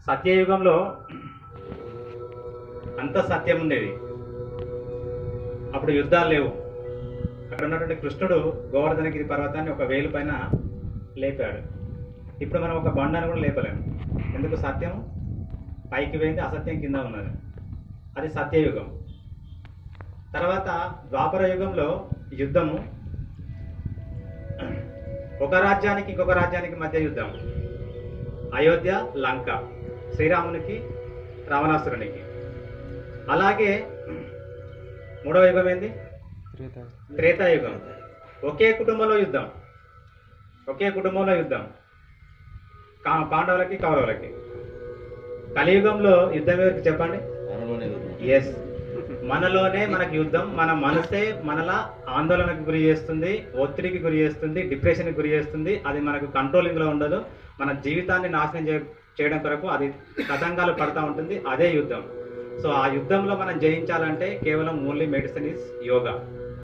సత్యయుగంలో అంత సత్యం ఉండేది అప్పుడు యుద్ధాలు లేవు అక్కడ ఉన్నటువంటి కృష్ణుడు గోవర్ధనగిరి పర్వతాన్ని ఒక వేలు పైన లేపాడు ఇప్పుడు మనం ఒక బండను కూడా లేపలేము ఎందుకు సత్యం పైకి పోయింది అసత్యం కింద ఉన్నది అది సత్యయుగం తర్వాత ద్వాపర యుగంలో యుద్ధము ఒక రాజ్యానికి ఇంకొక రాజ్యానికి మధ్య యుద్ధం అయోధ్య లంక శ్రీరామునికి రావణాసురునికి అలాగే మూడవ యుగం ఏంది త్రేతాయుగం ఒకే కుటుంబంలో యుద్ధం ఒకే కుటుంబంలో యుద్ధం కా- పాండవులకి కౌరవులకి కలియుగంలో యుద్ధం ఎవరికి చెప్పండి ఎస్ మనలోనే మనకి యుద్ధం మన మనసే మనలా ఆందోళనకు గురి చేస్తుంది ఒత్తిడికి గురి చేస్తుంది డిప్రెషన్కి గురి చేస్తుంది అది మనకు కంట్రోలింగ్ లో ఉండదు మన జీవితాన్ని నాశనం చే- చేయడం కొరకు అది కథంగాలు పడతా ఉంటుంది అదే యుద్ధం సో ఆ యుద్ధంలో మనం జయించాలంటే కేవలం ఓన్లీ మెడిసిన్ ఇస్ యోగా